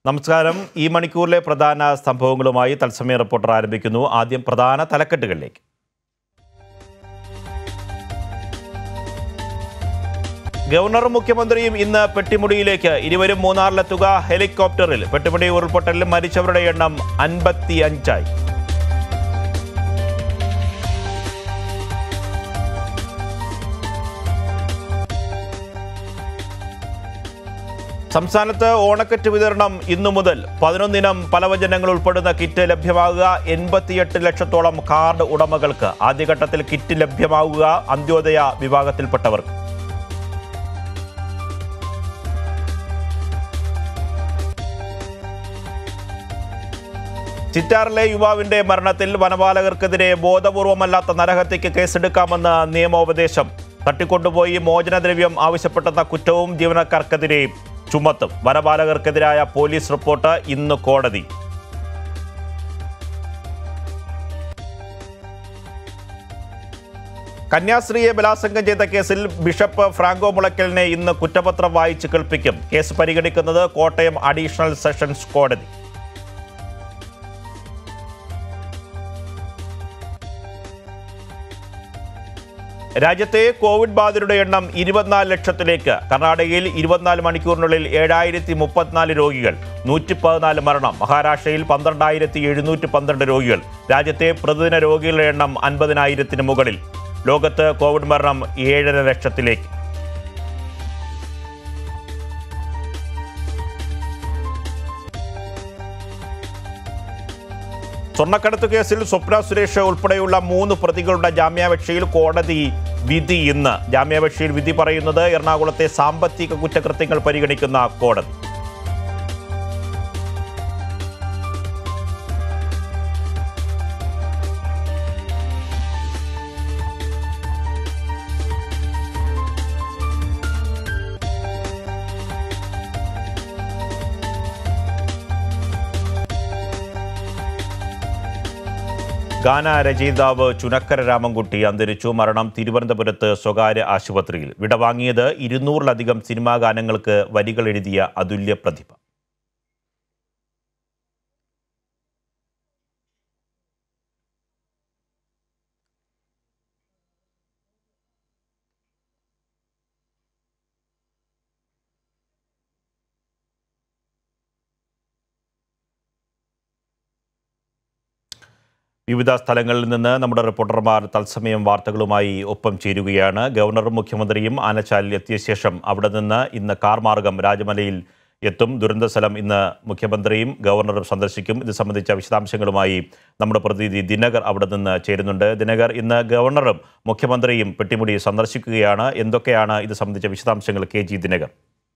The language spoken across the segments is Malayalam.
നമസ്കാരം ഈ മണിക്കൂറിലെ പ്രധാന സംഭവങ്ങളുമായി തത്സമയ റിപ്പോർട്ടർ ആരംഭിക്കുന്നു ആദ്യം പ്രധാന തലക്കെട്ടുകളിലേക്ക് ഗവർണറും മുഖ്യമന്ത്രിയും ഇന്ന് പെട്ടിമുടിയിലേക്ക് ഇരുവരും മൂന്നാറിലെത്തുക ഹെലികോപ്റ്ററിൽ പെട്ടിമുടി ഉരുൾപൊട്ടലിൽ മരിച്ചവരുടെ എണ്ണം അൻപത്തി അഞ്ചായി സംസ്ഥാനത്ത് ഓണക്കിറ്റ് വിതരണം ഇന്നു മുതൽ പതിനൊന്നിനം പലവ്യഞ്ജനങ്ങൾ ഉൾപ്പെടുന്ന കിറ്റ് ലഭ്യമാകുക എൺപത്തിയെട്ട് ലക്ഷത്തോളം കാർഡ് ഉടമകൾക്ക് ആദ്യഘട്ടത്തിൽ കിറ്റ് ലഭ്യമാകുക അന്ത്യോദയ വിഭാഗത്തിൽപ്പെട്ടവർക്ക് ചിറ്റാറിലെ യുവാവിന്റെ മരണത്തിൽ വനപാലകർക്കെതിരെ ബോധപൂർവമല്ലാത്ത നരഹത്യക്ക് കേസെടുക്കാമെന്ന് നിയമോപദേശം തട്ടിക്കൊണ്ടുപോയി മോചനദ്രവ്യം ആവശ്യപ്പെട്ടെന്ന കുറ്റവും ജീവനക്കാർക്കെതിരെ ചുമത്തും വനപാലകർക്കെതിരായ പോലീസ് റിപ്പോർട്ട് ഇന്ന് കോടതി കന്യാസ്ത്രീയെ ബലാത്സംഗം ചെയ്ത കേസിൽ ബിഷപ്പ് ഫ്രാങ്കോ മുളയ്ക്കലിനെ ഇന്ന് കുറ്റപത്രം വായിച്ച് കേൾപ്പിക്കും കേസ് പരിഗണിക്കുന്നത് കോട്ടയം അഡീഷണൽ സെഷൻസ് കോടതി രാജ്യത്തെ കോവിഡ് ബാധിതരുടെ എണ്ണം ഇരുപത്തിനാല് ലക്ഷത്തിലേക്ക് കർണാടകയിൽ ഇരുപത്തിനാല് മണിക്കൂറിനുള്ളിൽ ഏഴായിരത്തി മുപ്പത്തിനാല് രോഗികൾ നൂറ്റി പതിനാല് മരണം മഹാരാഷ്ട്രയിൽ പന്ത്രണ്ടായിരത്തി എഴുന്നൂറ്റി പന്ത്രണ്ട് രോഗികൾ രാജ്യത്തെ പ്രതിദിന രോഗികളുടെ എണ്ണം അൻപതിനായിരത്തിന് മുകളിൽ ലോകത്ത് കോവിഡ് മരണം ഏഴര ലക്ഷത്തിലേക്ക് സ്വർണ്ണക്കടത്ത് കേസിൽ സ്വപ്ന സുരേഷ് ഉൾപ്പെടെയുള്ള മൂന്ന് പ്രതികളുടെ ജാമ്യാപേക്ഷയിൽ കോടതി വിധി ഇന്ന് ജാമ്യാപേക്ഷയിൽ വിധി പറയുന്നത് എറണാകുളത്തെ സാമ്പത്തിക കുറ്റകൃത്യങ്ങൾ പരിഗണിക്കുന്ന കോടതി ഗാന രചയിതാവ് ചുനക്കര രാമൻകുട്ടി അന്തരിച്ചു മരണം തിരുവനന്തപുരത്ത് സ്വകാര്യ ആശുപത്രിയിൽ വിടവാങ്ങിയത് ഇരുന്നൂറിലധികം സിനിമാ ഗാനങ്ങൾക്ക് വരികൾ എഴുതിയ അതുല്യ പ്രതിഭ വിവിധ സ്ഥലങ്ങളിൽ നിന്ന് നമ്മുടെ റിപ്പോർട്ടർമാർ തത്സമയം വാർത്തകളുമായി ഒപ്പം ചേരുകയാണ് ഗവർണറും മുഖ്യമന്ത്രിയും ആനച്ചാലിൽ എത്തിയ ശേഷം അവിടെ നിന്ന് ഇന്ന് കാർ മാർഗം രാജമലയിൽ എത്തും ദുരന്ത സ്ഥലം ഇന്ന് മുഖ്യമന്ത്രിയും ഗവർണറും സന്ദർശിക്കും ഇത് സംബന്ധിച്ച വിശദാംശങ്ങളുമായി നമ്മുടെ പ്രതിനിധി ദിനകർ അവിടെ നിന്ന് ചേരുന്നുണ്ട് ദിനകർ ഇന്ന് ഗവർണറും മുഖ്യമന്ത്രിയും പെട്ടിമുടി സന്ദർശിക്കുകയാണ് എന്തൊക്കെയാണ് ഇത് സംബന്ധിച്ച വിശദാംശങ്ങൾ കെ ജി ദിനകർ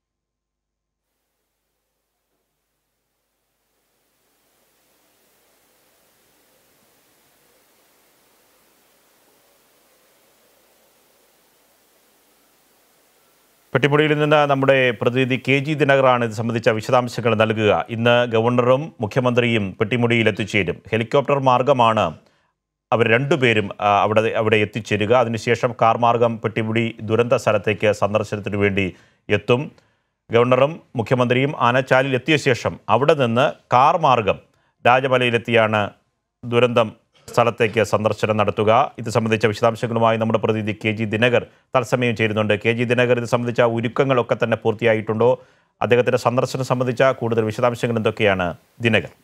പെട്ടിമുടിയിൽ നിന്ന് നമ്മുടെ പ്രതിനിധി കെ ജി ദിനകറാണ് ഇത് സംബന്ധിച്ച വിശദാംശങ്ങൾ നൽകുക ഇന്ന് ഗവർണറും മുഖ്യമന്ത്രിയും പെട്ടിമുടിയിൽ എത്തിച്ചേരും ഹെലികോപ്റ്റർ മാർഗമാണ് അവർ രണ്ടുപേരും ആ, അവിടെ അവിടെ എത്തിച്ചേരുക അതിനുശേഷം കാർ മാർഗം പെട്ടിമുടി ദുരന്ത സ്ഥലത്തേക്ക് സന്ദർശനത്തിനു വേണ്ടി എത്തും ഗവർണറും മുഖ്യമന്ത്രിയും ആനച്ചാലിൽ എത്തിയ ശേഷം അവിടെ നിന്ന് കാർ മാർഗം രാജമലയിലെത്തിയാണ് ദുരന്തം സ്ഥലത്തേക്ക് സന്ദർശനം നടത്തുക ഇത് സംബന്ധിച്ച വിശദാംശങ്ങളുമായി നമ്മുടെ പ്രതിനിധി കെ ജി ദിനകർ തത്സമയം ചേരുന്നുണ്ട് കെ ജി ദിനകർ ഇത് സംബന്ധിച്ച ഒരുക്കങ്ങളൊക്കെ തന്നെ പൂർത്തിയായിട്ടുണ്ടോ അദ്ദേഹത്തിന്റെ സന്ദർശനം സംബന്ധിച്ച കൂടുതൽ വിശദാംശങ്ങൾ എന്തൊക്കെയാണ് ദിനകർ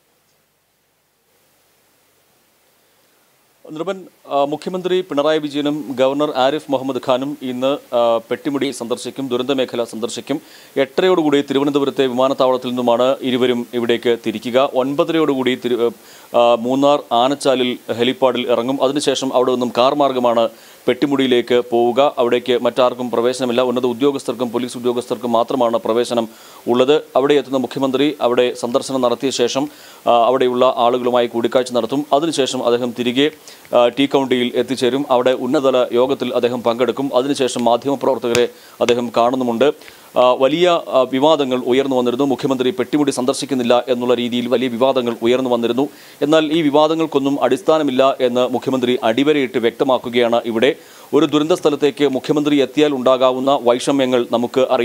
നിർബൻ ആ, മുഖ്യമന്ത്രി പിണറായി വിജയനും ഗവർണർ ആരിഫ് മുഹമ്മദ് ഖാനും ഇന്ന് ആ, പെട്ടിമുടി സന്ദർശിക്കും ദുരന്ത മേഖല സന്ദർശിക്കും എട്ടരയോടുകൂടി തിരുവനന്തപുരത്തെ വിമാനത്താവളത്തിൽ നിന്നുമാണ് ഇരുവരും ഇവിടേക്ക് തിരിക്കുക ഒൻപതരയോടുകൂടി തിരു ആ, മൂന്നാർ ആനച്ചാലിൽ ഹെലിപ്പാഡിൽ ഇറങ്ങും അതിനുശേഷം അവിടെ നിന്നും കാർ മാർഗമാണ് പെട്ടിമുടിയിലേക്ക് പോവുക അവിടേക്ക് മറ്റാർക്കും പ്രവേശനമില്ല ഉന്നത ഉദ്യോഗസ്ഥർക്കും പോലീസ് ഉദ്യോഗസ്ഥർക്കും മാത്രമാണ് പ്രവേശനം ഉള്ളത് അവിടെ എത്തുന്ന മുഖ്യമന്ത്രി അവിടെ സന്ദർശനം നടത്തിയ ശേഷം ആ, അവിടെയുള്ള ആളുകളുമായി കൂടിക്കാഴ്ച നടത്തും അതിനുശേഷം അദ്ദേഹം തിരികെ ആ, ടി കൗണ്ടിയിൽ എത്തിച്ചേരും അവിടെ ഉന്നതതല യോഗത്തിൽ അദ്ദേഹം പങ്കെടുക്കും അതിനുശേഷം മാധ്യമപ്രവർത്തകരെ അദ്ദേഹം കാണുന്നുമുണ്ട് ആ, വലിയ ആ, വിവാദങ്ങൾ ഉയർന്നു വന്നിരുന്നു മുഖ്യമന്ത്രി പെട്ടിമുടി സന്ദർശിക്കുന്നില്ല എന്നുള്ള രീതിയിൽ വലിയ വിവാദങ്ങൾ ഉയർന്നു വന്നിരുന്നു എന്നാൽ ഈ വിവാദങ്ങൾക്കൊന്നും അടിസ്ഥാനമില്ല എന്ന് മുഖ്യമന്ത്രി അടിവരയിട്ട് വ്യക്തമാക്കുകയാണ് ഇവിടെ ഒരു ദുരന്ത സ്ഥലത്തേക്ക് മുഖ്യമന്ത്രി എത്തിയാൽ ഉണ്ടാകാവുന്ന വൈഷമ്യങ്ങൾ നമുക്ക് അറിയാം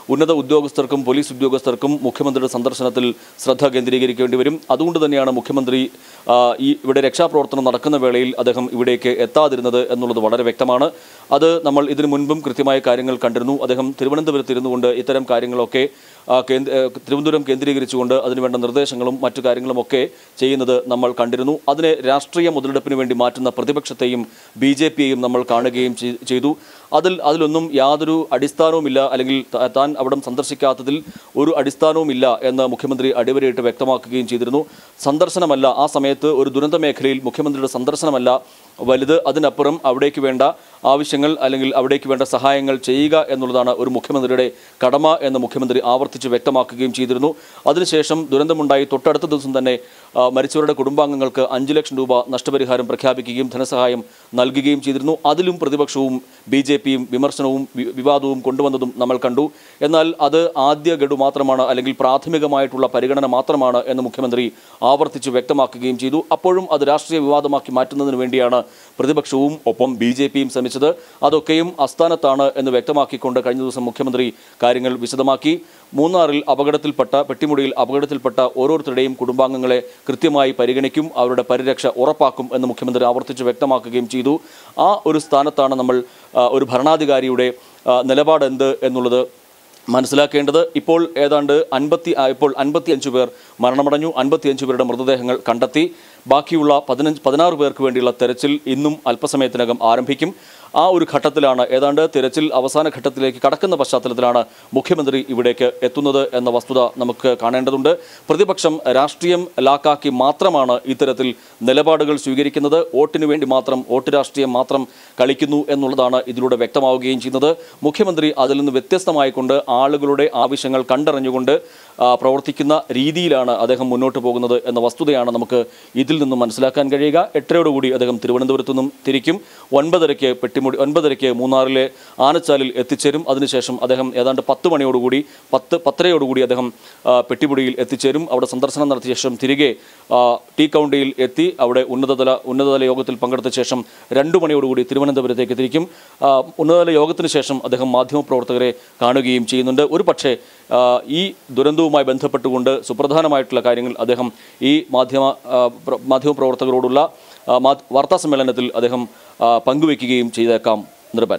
ഉന്നത ഉദ്യോഗസ്ഥർക്കും പോലീസ് ഉദ്യോഗസ്ഥർക്കും മുഖ്യമന്ത്രിയുടെ സന്ദർശനത്തിൽ ശ്രദ്ധ കേന്ദ്രീകരിക്കേണ്ടി വരും അതുകൊണ്ട് തന്നെയാണ് മുഖ്യമന്ത്രി ആ, ഈ ഇവിടെ രക്ഷാപ്രവർത്തനം നടക്കുന്ന വേളയിൽ അദ്ദേഹം ഇവിടേക്ക് എത്താതിരുന്നത് എന്നുള്ളത് വളരെ വ്യക്തമാണ് അത് നമ്മൾ ഇതിനു മുൻപും കൃത്യമായ കാര്യങ്ങൾ കണ്ടിരുന്നു അദ്ദേഹം തിരുവനന്തപുരത്ത് ഇരുന്നുകൊണ്ട് ഇത്തരം കാര്യങ്ങളൊക്കെ ആ, കേന്ദ്ര ഏ, തിരുവനന്തപുരം കേന്ദ്രീകരിച്ചുകൊണ്ട് അതിനുവേണ്ട നിർദ്ദേശങ്ങളും മറ്റു കാര്യങ്ങളുമൊക്കെ ചെയ്യുന്നത് നമ്മൾ കണ്ടിരുന്നു അതിനെ രാഷ്ട്രീയ മുതലെടുപ്പിന് വേണ്ടി മാറ്റുന്ന പ്രതിപക്ഷത്തെയും ബി ജെ പിയെയും നമ്മൾ കാണുകയും ചെയ്- ചെയ്തു അതിൽ അതിലൊന്നും യാതൊരു അടിസ്ഥാനവുമില്ല അല്ലെങ്കിൽ ത- താൻ അവിടം സന്ദർശിക്കാത്തതിൽ ഒരു അടിസ്ഥാനവുമില്ല എന്ന് മുഖ്യമന്ത്രി അടിവരയിട്ട് വ്യക്തമാക്കുകയും ചെയ്തിരുന്നു സന്ദർശനമല്ല ആ സമയത്ത് ഒരു ദുരന്ത മേഖലയിൽ മുഖ്യമന്ത്രിയുടെ സന്ദർശനമല്ല വലുത് അതിനപ്പുറം അവിടേക്ക് വേണ്ട ആവശ്യങ്ങൾ അല്ലെങ്കിൽ അവിടേക്ക് വേണ്ട സഹായങ്ങൾ ചെയ്യുക എന്നുള്ളതാണ് ഒരു മുഖ്യമന്ത്രിയുടെ കടമ എന്ന് മുഖ്യമന്ത്രി ആവർത്തിച്ച് വ്യക്തമാക്കുകയും ചെയ്തിരുന്നു അതിനുശേഷം ദുരന്തമുണ്ടായി തൊട്ടടുത്ത ദിവസം തന്നെ ആ, മരിച്ചവരുടെ കുടുംബാംഗങ്ങൾക്ക് അഞ്ച് ലക്ഷം രൂപ നഷ്ടപരിഹാരം പ്രഖ്യാപിക്കുകയും ധനസഹായം നൽകുകയും ചെയ്തിരുന്നു അതിലും പ്രതിപക്ഷവും ബി ജെ പിയും വിമർശനവും വി- വിവാദവും കൊണ്ടുവന്നതും നമ്മൾ കണ്ടു എന്നാൽ അത് ആദ്യ ഗഡു മാത്രമാണ് അല്ലെങ്കിൽ പ്രാഥമികമായിട്ടുള്ള പരിഗണന മാത്രമാണ് എന്ന് മുഖ്യമന്ത്രി ആവർത്തിച്ച് വ്യക്തമാക്കുകയും ചെയ്തു അപ്പോഴും അത് രാഷ്ട്രീയ വിവാദമാക്കി മാറ്റുന്നതിന് വേണ്ടിയാണ് പ്രതിപക്ഷവും ഒപ്പം ബി ജെ പിയും ശ്രമിച്ചത് അതൊക്കെയും അസ്ഥാനത്താണ് എന്ന് വ്യക്തമാക്കിക്കൊണ്ട് കഴിഞ്ഞ ദിവസം മുഖ്യമന്ത്രി കാര്യങ്ങൾ വിശദമാക്കി മൂന്നാറിൽ അപകടത്തിൽപ്പെട്ട പെട്ടിമുടിയിൽ അപകടത്തിൽപ്പെട്ട ഓരോരുത്തരുടെയും കുടുംബാംഗങ്ങളെ കൃത്യമായി പരിഗണിക്കും അവരുടെ പരിരക്ഷ ഉറപ്പാക്കും എന്ന് മുഖ്യമന്ത്രി ആവർത്തിച്ച് വ്യക്തമാക്കുകയും ചെയ്തു ആ ഒരു സ്ഥാനത്താണ് നമ്മൾ ആ, ഒരു ഭരണാധികാരിയുടെ ആ, നിലപാട് എന്ത് എന്നുള്ളത് മനസ്സിലാക്കേണ്ടത് ഇപ്പോൾ ഏതാണ്ട് അൻപത്തി ആ, ഇപ്പോൾ അൻപത്തി അഞ്ച് പേർ മരണമടഞ്ഞു അൻപത്തിയഞ്ച് പേരുടെ മൃതദേഹങ്ങൾ കണ്ടെത്തി ബാക്കിയുള്ള പതിനഞ്ച് പതിനാറ് പേർക്ക് വേണ്ടിയുള്ള തെരച്ചിൽ ഇന്നും അല്പസമയത്തിനകം ആരംഭിക്കും ആ ഒരു ഘട്ടത്തിലാണ് ഏതാണ്ട് തിരച്ചിൽ അവസാന ഘട്ടത്തിലേക്ക് കടക്കുന്ന പശ്ചാത്തലത്തിലാണ് മുഖ്യമന്ത്രി ഇവിടേക്ക് എത്തുന്നത് എന്ന വസ്തുത നമുക്ക് കാണേണ്ടതുണ്ട് പ്രതിപക്ഷം രാഷ്ട്രീയം ലാക്കാക്കി മാത്രമാണ് ഇത്തരത്തിൽ നിലപാടുകൾ സ്വീകരിക്കുന്നത് വോട്ടിനു വേണ്ടി മാത്രം വോട്ട് രാഷ്ട്രീയം മാത്രം കളിക്കുന്നു എന്നുള്ളതാണ് ഇതിലൂടെ വ്യക്തമാവുകയും ചെയ്യുന്നത് മുഖ്യമന്ത്രി അതിൽ നിന്ന് വ്യത്യസ്തമായിക്കൊണ്ട് ആളുകളുടെ ആവശ്യങ്ങൾ കണ്ടറിഞ്ഞുകൊണ്ട് ആ, പ്രവർത്തിക്കുന്ന രീതിയിലാണ് അദ്ദേഹം മുന്നോട്ട് പോകുന്നത് എന്ന വസ്തുതയാണ് നമുക്ക് ഇതിൽ നിന്നും മനസ്സിലാക്കാൻ കഴിയുക എട്ടരയോടുകൂടി അദ്ദേഹം തിരുവനന്തപുരത്തു നിന്നും തിരിക്കും ഒൻപതരയ്ക്ക് പെട്ടിമുടി ഒൻപതരയ്ക്ക് മൂന്നാറിലെ ആനച്ചാലിൽ എത്തിച്ചേരും അതിനുശേഷം അദ്ദേഹം ഏതാണ്ട് പത്ത് മണിയോടുകൂടി പത്ത് പത്തരയോടുകൂടി അദ്ദേഹം ആ, പെട്ടിമുടിയിൽ എത്തിച്ചേരും അവിടെ സന്ദർശനം നടത്തിയ ശേഷം തിരികെ ആ, ടി കൗണ്ടിയിൽ എത്തി അവിടെ ഉന്നതതല ഉന്നതതല യോഗത്തിൽ പങ്കെടുത്ത ശേഷം രണ്ടു മണിയോടുകൂടി തിരുവനന്തപുരത്തേക്ക് തിരിക്കും ആ, ഉന്നതതല യോഗത്തിന് ശേഷം അദ്ദേഹം മാധ്യമപ്രവർത്തകരെ കാണുകയും ചെയ്യുന്നുണ്ട് ഒരു പക്ഷേ ആ, ഈ ദുരന്തവുമായി ബന്ധപ്പെട്ടുകൊണ്ട് സുപ്രധാനമായിട്ടുള്ള കാര്യങ്ങൾ അദ്ദേഹം ഈ മാധ്യമ ആ, പ്ര- മാധ്യമപ്രവർത്തകരോടുള്ള ആ, മാ- വാർത്താ സമ്മേളനത്തിൽ അദ്ദേഹം ആ, പങ്കുവെക്കുകയും ചെയ്തേക്കാം നിർഭൻ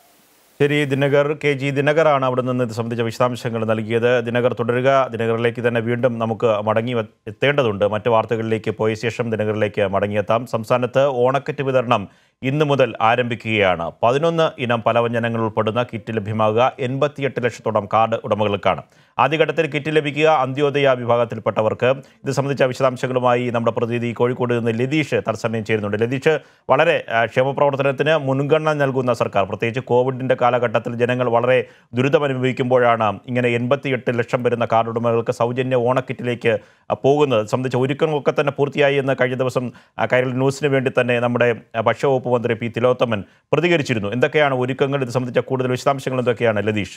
ശരി ദിനകർ കെ ജി ദിനകറാണ് അവിടെ നിന്ന് ഇത് സംബന്ധിച്ച വിശദാംശങ്ങൾ നൽകിയത് ദിനകർ തുടരുക ദിനകറിലേക്ക് തന്നെ വീണ്ടും നമുക്ക് മടങ്ങി വ- എത്തേണ്ടതുണ്ട് മറ്റു വാർത്തകളിലേക്ക് പോയ ശേഷം ദിനകറിലേക്ക് മടങ്ങിയെത്താം സംസ്ഥാനത്ത് ഓണക്കിറ്റ് വിതരണം ഇന്ന് മുതൽ ആരംഭിക്കുകയാണ് പതിനൊന്ന് ഇനം പലവ്യഞ്ജനങ്ങൾ ഉൾപ്പെടുന്ന കിറ്റ് ലഭ്യമാകുക എൺപത്തിയെട്ട് ലക്ഷത്തോളം കാർഡ് ഉടമകൾക്കാണ് ആദ്യഘട്ടത്തിൽ കിറ്റ് ലഭിക്കുക അന്ത്യോദയ വിഭാഗത്തിൽപ്പെട്ടവർക്ക് ഇത് സംബന്ധിച്ച വിശദാംശങ്ങളുമായി നമ്മുടെ പ്രതിനിധി കോഴിക്കോട് നിന്ന് ലതീഷ് തത്സമയം ചേരുന്നുണ്ട് ലതീഷ് വളരെ ആ, ക്ഷേമപ്രവർത്തനത്തിന് മുൻഗണന നൽകുന്ന സർക്കാർ പ്രത്യേകിച്ച് കോവിഡിൻ്റെ കാലഘട്ടത്തിൽ ജനങ്ങൾ വളരെ ദുരിതമനുഭവിക്കുമ്പോഴാണ് ഇങ്ങനെ എൺപത്തിയെട്ട് ലക്ഷം വരുന്ന കാർഡ് ഉടമകൾക്ക് സൗജന്യ ഓണക്കിറ്റിലേക്ക് ആ, പോകുന്നത് ഇത് സംബന്ധിച്ച ഒരുക്കങ്ങളൊക്കെ തന്നെ പൂർത്തിയായി എന്ന് കഴിഞ്ഞ ദിവസം ആ, കൈരളി ന്യൂസിന് വേണ്ടി തന്നെ നമ്മുടെ ആ, ഭക്ഷ്യവകുപ്പ് മന്ത്രി പി തിലോത്തമൻ പ്രതികരിച്ചിരുന്നു എന്തൊക്കെയാണ് ഒരുക്കങ്ങൾ ഇത് സംബന്ധിച്ച കൂടുതൽ വിശദാംശങ്ങൾ എന്തൊക്കെയാണ് ലതീഷ്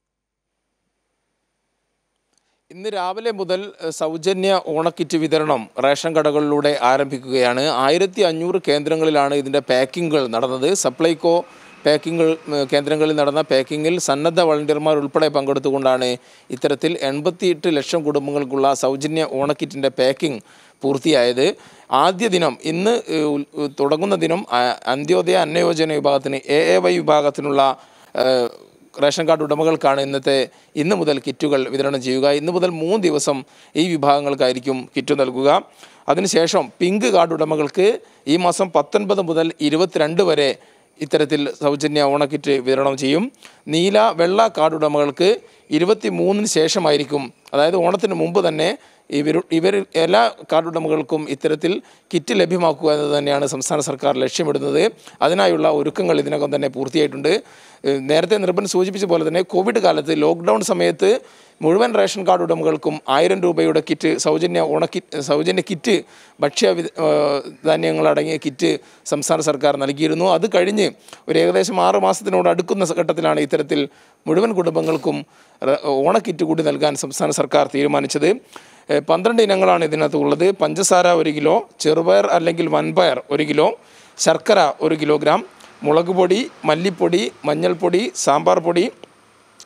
ഇന്ന് രാവിലെ മുതൽ എഹ്, സൗജന്യ ഓണക്കിറ്റ് വിതരണം റേഷൻ കടകളിലൂടെ ആരംഭിക്കുകയാണ് ആയിരത്തി അഞ്ഞൂറ് കേന്ദ്രങ്ങളിലാണ് ഇതിൻ്റെ പാക്കിങ്ങുകൾ നടന്നത് സപ്ലൈകോ പാക്കിങ്ങുകൾ ഉം, കേന്ദ്രങ്ങളിൽ നടന്ന പാക്കിങ്ങിൽ സന്നദ്ധ വളണ്ടിയർമാർ ഉൾപ്പെടെ പങ്കെടുത്തുകൊണ്ടാണ് ഇത്തരത്തിൽ എൺപത്തിയെട്ട് ലക്ഷം കുടുംബങ്ങൾക്കുള്ള സൗജന്യ ഓണക്കിറ്റിൻ്റെ പാക്കിംഗ് പൂർത്തിയായത് ആദ്യ ദിനം ഇന്ന് ഏഹ്, ഉൽ- ഉ- തുടങ്ങുന്ന ദിനം ആ, അന്ത്യോദയ അന്നയോജന വിഭാഗത്തിന് എ എ വൈ വിഭാഗത്തിനുള്ള ഏഹ്, റേഷൻ കാർഡ് ഉടമകൾക്കാണ് ഇന്നത്തെ ഇന്ന് മുതൽ കിറ്റുകൾ വിതരണം ചെയ്യുക ഇന്ന് മുതൽ മൂന്ന് ദിവസം ഈ വിഭാഗങ്ങൾക്കായിരിക്കും കിറ്റ് നൽകുക അതിനുശേഷം പിങ്ക് കാർഡ് ഉടമകൾക്ക് ഈ മാസം പത്തൊൻപത് മുതൽ ഇരുപത്തിരണ്ട് വരെ ഇത്തരത്തിൽ സൗജന്യ ഓണക്കിറ്റ് വിതരണം ചെയ്യും നീല വെള്ള കാർഡ് ഉടമകൾക്ക് ഇരുപത്തി മൂന്നിന് ശേഷമായിരിക്കും അതായത് ഓണത്തിന് മുമ്പ് തന്നെ ഇവർ ഇവർ എല്ലാ കാർഡ് ഉടമകൾക്കും ഇത്തരത്തിൽ കിറ്റ് ലഭ്യമാക്കുക എന്നത് തന്നെയാണ് സംസ്ഥാന സർക്കാർ ലക്ഷ്യമിടുന്നത് അതിനായുള്ള ഒരുക്കങ്ങൾ ഇതിനകം തന്നെ പൂർത്തിയായിട്ടുണ്ട് ഏഹ് നേരത്തെ നിർബൻ സൂചിപ്പിച്ച പോലെ തന്നെ കോവിഡ് കാലത്ത് ലോക്ക്ഡൗൺ സമയത്ത് മുഴുവൻ റേഷൻ കാർഡ് ഉടമകൾക്കും ആയിരം രൂപയുടെ കിറ്റ് സൗജന്യ ഓണക്കിറ്റ് സൗജന്യ കിറ്റ് ഭക്ഷ്യ വി- ഏഹ് ധാന്യങ്ങളടങ്ങിയ കിറ്റ് സംസ്ഥാന സർക്കാർ നൽകിയിരുന്നു അത് കഴിഞ്ഞ് ഒരു ഏകദേശം ആറ് മാസത്തിനോട് അടുക്കുന്ന ഘട്ടത്തിലാണ് ഇത്തരത്തിൽ മുഴുവൻ കുടുംബങ്ങൾക്കും റ- ഓണക്കിറ്റ് കൂടി നൽകാൻ സംസ്ഥാന സർക്കാർ തീരുമാനിച്ചത് ഏഹ് പന്ത്രണ്ട് ഇനങ്ങളാണ് ഇതിനകത്ത് ഉള്ളത് പഞ്ചസാര ഒരു കിലോ ചെറുപയർ അല്ലെങ്കിൽ വൻപയർ ഒരു കിലോ ശർക്കര ഒരു കിലോഗ്രാം മുളക് പൊടി മല്ലിപ്പൊടി മഞ്ഞൾപ്പൊടി സാമ്പാർ പൊടി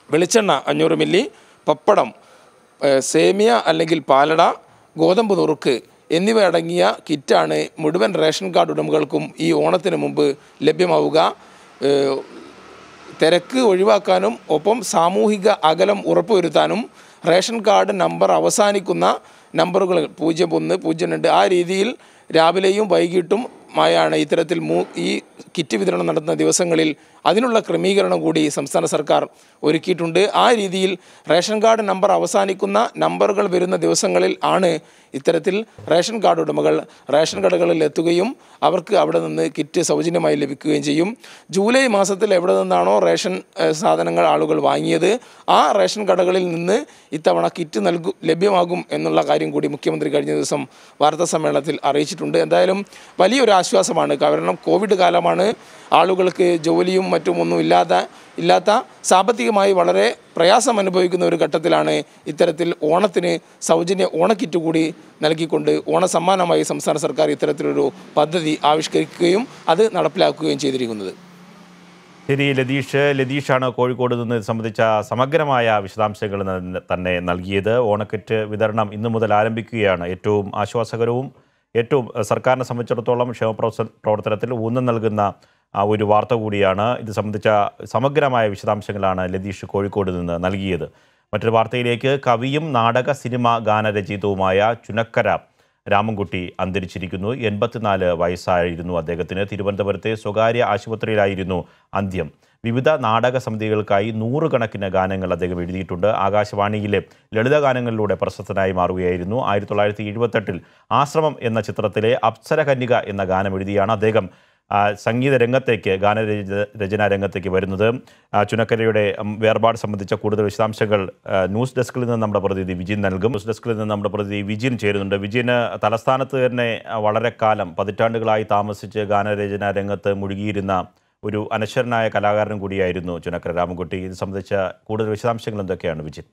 വെളിച്ചെണ്ണ അഞ്ഞൂറ് മില്ലി പപ്പടം ഏഹ് സേമിയ അല്ലെങ്കിൽ പാലട ഗോതമ്പ് നുറുക്ക് എന്നിവ അടങ്ങിയ കിറ്റാണ് മുഴുവൻ റേഷൻ കാർഡ് ഉടമകൾക്കും ഈ ഓണത്തിന് മുമ്പ് ലഭ്യമാവുക ഏഹ് തിരക്ക് ഒഴിവാക്കാനും ഒപ്പം സാമൂഹിക അകലം ഉറപ്പുവരുത്താനും റേഷൻ കാർഡ് നമ്പർ അവസാനിക്കുന്ന നമ്പറുകൾ പൂജ്യം ഒന്ന് പൂജ്യം രണ്ട് ആ രീതിയിൽ രാവിലെയും വൈകിട്ടും മായാണ് ഇത്തരത്തിൽ മൂ ഈ കിറ്റ് വിതരണം നടത്തുന്ന ദിവസങ്ങളിൽ അതിനുള്ള ക്രമീകരണം കൂടി സംസ്ഥാന സർക്കാർ ഒരുക്കിയിട്ടുണ്ട് ആ രീതിയിൽ റേഷൻ കാർഡ് നമ്പർ അവസാനിക്കുന്ന നമ്പറുകൾ വരുന്ന ദിവസങ്ങളിൽ ആണ് ഇത്തരത്തിൽ റേഷൻ കാർഡ് ഉടമകൾ റേഷൻ കടകളിൽ എത്തുകയും അവർക്ക് അവിടെ നിന്ന് കിറ്റ് സൗജന്യമായി ലഭിക്കുകയും ചെയ്യും ജൂലൈ മാസത്തിൽ എവിടെ നിന്നാണോ റേഷൻ ഏഹ്, സാധനങ്ങൾ ആളുകൾ വാങ്ങിയത് ആ റേഷൻ കടകളിൽ നിന്ന് ഇത്തവണ കിറ്റ് നൽകു ലഭ്യമാകും എന്നുള്ള കാര്യം കൂടി മുഖ്യമന്ത്രി കഴിഞ്ഞ ദിവസം വാർത്താ സമ്മേളനത്തിൽ അറിയിച്ചിട്ടുണ്ട് എന്തായാലും വലിയൊരു ആശ്വാസമാണ് കാരണം കോവിഡ് കാലമാണ് ആളുകൾക്ക് ജോലിയും മറ്റും ഒന്നും ഇല്ലാത്ത ഇല്ലാത്ത സാമ്പത്തികമായി വളരെ പ്രയാസം അനുഭവിക്കുന്ന ഒരു ഘട്ടത്തിലാണ് ഇത്തരത്തിൽ ഓണത്തിന് സൗജന്യ ഓണക്കിറ്റ് കൂടി നൽകിക്കൊണ്ട് ഓണസമ്മാനമായി സംസ്ഥാന സർക്കാർ ഇത്തരത്തിലൊരു പദ്ധതി ആവിഷ്കരിക്കുകയും അത് നടപ്പിലാക്കുകയും ചെയ്തിരിക്കുന്നത് ശരി ലതീഷ് ലതീഷാണ് കോഴിക്കോട് നിന്ന് ഇത് സംബന്ധിച്ച സമഗ്രമായ വിശദാംശങ്ങൾ ന- തന്നെ നൽകിയത് ഓണക്കിറ്റ് വിതരണം ഇന്നു മുതൽ ആരംഭിക്കുകയാണ് ഏറ്റവും ആശ്വാസകരവും ഏറ്റവും അഹ്, സർക്കാരിനെ സംബന്ധിച്ചിടത്തോളം ക്ഷേമപ്രവർത്ത പ്രവർത്തനത്തിൽ ഊന്നൽ നൽകുന്ന ആ ഒരു വാർത്ത കൂടിയാണ് ഇത് സംബന്ധിച്ച സമഗ്രമായ വിശദാംശങ്ങളാണ് ലതീഷ് കോഴിക്കോട് നിന്ന് നൽകിയത് മറ്റൊരു വാർത്തയിലേക്ക് കവിയും നാടക സിനിമ ഗാനരചയിതവുമായ ചുനക്കര രാമൻകുട്ടി അന്തരിച്ചിരിക്കുന്നു എൺപത്തിനാല് വയസ്സായിരുന്നു അദ്ദേഹത്തിന് തിരുവനന്തപുരത്തെ സ്വകാര്യ ആശുപത്രിയിലായിരുന്നു അന്ത്യം വിവിധ നാടക സമിതികൾക്കായി നൂറുകണക്കിന് ഗാനങ്ങൾ അദ്ദേഹം എഴുതിയിട്ടുണ്ട് ആകാശവാണിയിലെ ലളിതഗാനങ്ങളിലൂടെ പ്രശസ്തനായി മാറുകയായിരുന്നു ആയിരത്തി തൊള്ളായിരത്തി എഴുപത്തെട്ടിൽ ആശ്രമം എന്ന ചിത്രത്തിലെ അപ്സര കന്യക എന്ന ഗാനം എഴുതിയാണ് അദ്ദേഹം ആ, സംഗീത രംഗത്തേക്ക് ഗാനരച രചനാ രംഗത്തേക്ക് വരുന്നത് ആ, ചുനക്കരയുടെ ഉം, വേർപാട് സംബന്ധിച്ച കൂടുതൽ വിശദാംശങ്ങൾ ആ, ന്യൂസ് ഡെസ്കിൽ നിന്ന് നമ്മുടെ പ്രതിനിധി വിജിൻ നൽകും ന്യൂസ് ഡെസ്കിൽ നിന്ന് നമ്മുടെ പ്രതിനിധി വിജിൻ ചേരുന്നുണ്ട് വിജിന് തലസ്ഥാനത്ത് തന്നെ ആ, വളരെ കാലം പതിറ്റാണ്ടുകളായി താമസിച്ച് ഗാനരചനാ രംഗത്ത് മുഴുകിയിരുന്ന ഒരു അനശ്വരനായ കലാകാരൻ കൂടിയായിരുന്നു ചുനക്കര രാമൻകുട്ടി ഇത് സംബന്ധിച്ച കൂടുതൽ വിശദാംശങ്ങൾ എന്തൊക്കെയാണ് വിജിൻ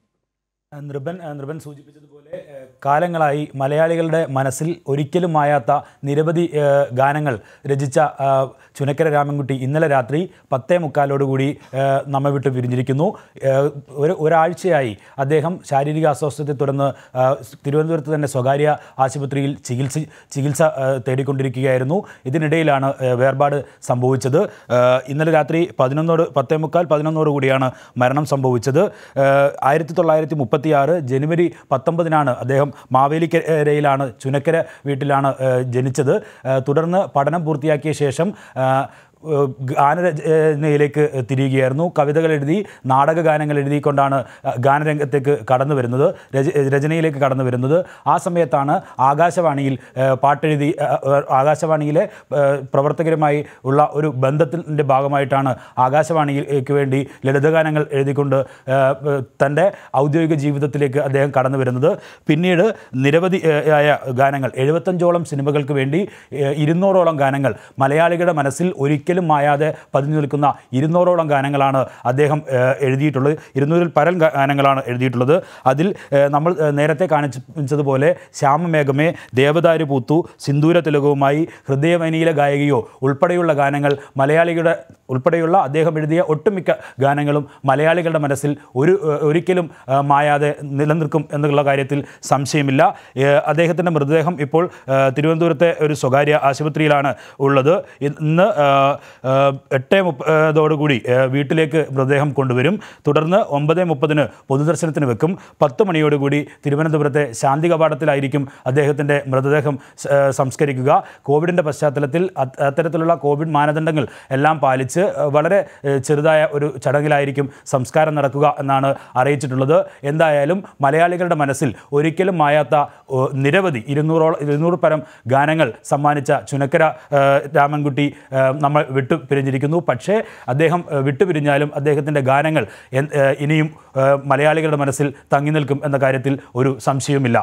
നൃപൻ നൃപൻ സൂചിപ്പിച്ചതുപോലെ ഏഹ്, കാലങ്ങളായി മലയാളികളുടെ മനസ്സിൽ ഒരിക്കലും മായാത്ത നിരവധി ഏഹ്, ഗാനങ്ങൾ രചിച്ച ആഹ്, ചുനക്കര രാമൻകുട്ടി ഇന്നലെ രാത്രി പത്തേ മുക്കാലോടുകൂടി ഏഹ്, നമ്മെ വിട്ട് പിരിഞ്ഞിരിക്കുന്നു ഏഹ്, ഒരു ഒരാഴ്ചയായി അദ്ദേഹം ശാരീരിക അസ്വസ്ഥതയെ തുടർന്ന് ആഹ്, തിരുവനന്തപുരത്ത് തന്നെ സ്വകാര്യ ആശുപത്രിയിൽ ചികിത്സ ചികിത്സ ആഹ്, തേടിക്കൊണ്ടിരിക്കുകയായിരുന്നു ഇതിനിടയിലാണ് ഏഹ്, വേർപാട് സംഭവിച്ചത് ഏഹ്, ഇന്നലെ രാത്രി പതിനൊന്നോട് പത്തേ മുക്കാൽ പതിനൊന്നോട് കൂടിയാണ് മരണം സംഭവിച്ചത് ഏഹ്, ആയിരത്തി തൊള്ളായിരത്തി മുപ്പത്തി ആറ് ജനുവരി പത്തൊമ്പതിനാണ് അദ്ദേഹം മാവേലിക്കരയിലാണ് ചുനക്കര വീട്ടിലാണ് ഏഹ്, ജനിച്ചത് ഏഹ്, തുടർന്ന് പഠനം പൂർത്തിയാക്കിയ ശേഷം ഏഹ്, ഏഹ്, ഗാനരചനയിലേക്ക് തിരിയുകയായിരുന്നു കവിതകൾ എഴുതി നാടക ഗാനങ്ങൾ എഴുതിക്കൊണ്ടാണ് ഏഹ്, ഗാനരംഗത്തേക്ക് കടന്നു വരുന്നത് രച രചനയിലേക്ക് കടന്നു വരുന്നത് ആ സമയത്താണ് ആകാശവാണിയിൽ ഏഹ്, പാട്ടെഴുതി ഏഹ്, ഏഹ്, ആകാശവാണിയിലെ ഏഹ്, പ്രവർത്തകരുമായി ഉള്ള ഒരു ബന്ധത്തിൻ്റെ ഭാഗമായിട്ടാണ് ആകാശവാണിക്ക് വേണ്ടി ലളിതഗാനങ്ങൾ എഴുതിക്കൊണ്ട് ഏഹ്, ഏഹ്, തൻ്റെ ഔദ്യോഗിക ജീവിതത്തിലേക്ക് അദ്ദേഹം കടന്നു വരുന്നത് പിന്നീട് നിരവധി ഏഹ്, ആയ ഗാനങ്ങൾ എഴുപത്തഞ്ചോളം സിനിമകൾക്ക് വേണ്ടി ഏഹ്, ഇരുന്നൂറോളം ഗാനങ്ങൾ മലയാളികളുടെ മനസ്സിൽ ഒരിക്കലും മായാതെ പതിഞ്ഞു നിൽക്കുന്ന ഇരുന്നൂറോളം ഗാനങ്ങളാണ് അദ്ദേഹം ഏഹ്, എഴുതിയിട്ടുള്ളത് ഇരുന്നൂറിൽ പരം ഗാ- ഗാനങ്ങളാണ് എഴുതിയിട്ടുള്ളത് അതിൽ ഏഹ്, നമ്മൾ ഏഹ്, നേരത്തെ കാണിച്ചതുപോലെ ശ്യാമമേഘമേ ദേവദാരു പൂത്തു സിന്ദൂര തിലകവുമായി ഹൃദയവനിയിലെ ഗായകയോ ഉൾപ്പെടെയുള്ള ഗാനങ്ങൾ മലയാളികളുടെ ഉൾപ്പെടെയുള്ള അദ്ദേഹം എഴുതിയ ഒട്ടുമിക്ക ഗാനങ്ങളും മലയാളികളുടെ മനസ്സിൽ ഒരു ഏഹ്, ഒരിക്കലും ഏഹ്, മായാതെ നിലനിൽക്കും എന്നുള്ള കാര്യത്തിൽ സംശയമില്ല ഏഹ്, അദ്ദേഹത്തിൻ്റെ മൃതദേഹം ഇപ്പോൾ ഏഹ്, തിരുവനന്തപുരത്തെ ഒരു സ്വകാര്യ ആശുപത്രിയിലാണ് ഉള്ളത് ഇന്ന് ഏഹ്, ഏഹ്, എട്ട് മുപ്പതോടുകൂടി ഏഹ്, വീട്ടിലേക്ക് മൃതദേഹം കൊണ്ടുവരും തുടർന്ന് ഒമ്പത് മുപ്പതിന് പൊതുദർശനത്തിന് വെക്കും പത്ത് മണിയോടുകൂടി തിരുവനന്തപുരത്തെ ശാന്തി കവാടത്തിലായിരിക്കും അദ്ദേഹത്തിൻ്റെ മൃതദേഹം സ- ഏഹ്, സംസ്കരിക്കുക കോവിഡിൻ്റെ പശ്ചാത്തലത്തിൽ അത്- അത്തരത്തിലുള്ള കോവിഡ് മാനദണ്ഡങ്ങൾ എല്ലാം പാലിച്ച് ഏഹ്, വളരെ ഏഹ്, ചെറുതായ ഒരു ചടങ്ങിലായിരിക്കും സംസ്കാരം നടക്കുക എന്നാണ് അറിയിച്ചിട്ടുള്ളത് എന്തായാലും മലയാളികളുടെ മനസ്സിൽ ഒരിക്കലും മായാത്ത ഏഹ്, നിരവധി ഇരുന്നൂറോളം ഇരുന്നൂറ് പരം ഗാനങ്ങൾ സമ്മാനിച്ച ചുനക്കര ഏഹ്, രാമൻകുട്ടി ഏഹ്, നമ്മൾ വിട്ടു പിരിഞ്ഞിരിക്കുന്നു പക്ഷേ അദ്ദേഹം ഏഹ്, വിട്ടുപിരിഞ്ഞാലും അദ്ദേഹത്തിൻ്റെ ഗാനങ്ങൾ എൻ- ഏഹ്, ഇനിയും ഏഹ്, മലയാളികളുടെ മനസ്സിൽ തങ്ങി നിൽക്കും എന്ന കാര്യത്തിൽ ഒരു സംശയവുമില്ല